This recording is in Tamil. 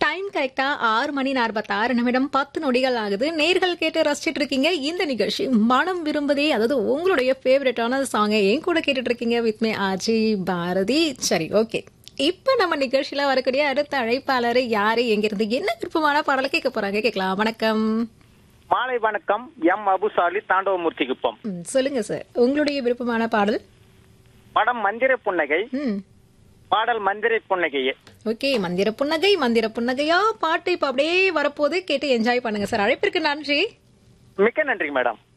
டைம் கரெக்டா ஆறு மணி நாற்பத்தாறு நிமிடம் பத்து நொடிகள் ஆகுது நேர்கள் கேட்டு ரசிச்சிட்டு இருக்கீங்க இந்த நிகழ்ச்சி மனம் விரும்புதே அதாவது உங்களுடைய ஃபேவரட்டான சாங்கை என் கூட கேட்டுட்டு இருக்கீங்க வித் மே ஆஜி பாரதி சரி ஓகே இப்ப நம்ம நிகழ்ச்சியில வரக்கூடிய அடுத்த அழைப்பாளர் யாரு எங்கிருந்து என்ன விருப்பமான பாடலை கேட்க போறாங்க கேட்கலாம் வணக்கம் மாலை வணக்கம் எம் அபுசாலி தாண்டவமூர்த்தி குப்பம் ம், சொல்லுங்க சார் உங்களுடைய விருப்பமான பாடல் படம் மந்திர புன்னகை ம் பாடல் மந்திர புன்னகையே ஓகே மந்திர புன்னகை மந்திர புன்னகையா பாட்டு இப்ப அப்படியே வரப்போது கேட்டு என்ஜாய் பண்ணுங்க சார் அழைப்பிற்கு நன்றி மிக்க நன்றி மேடம்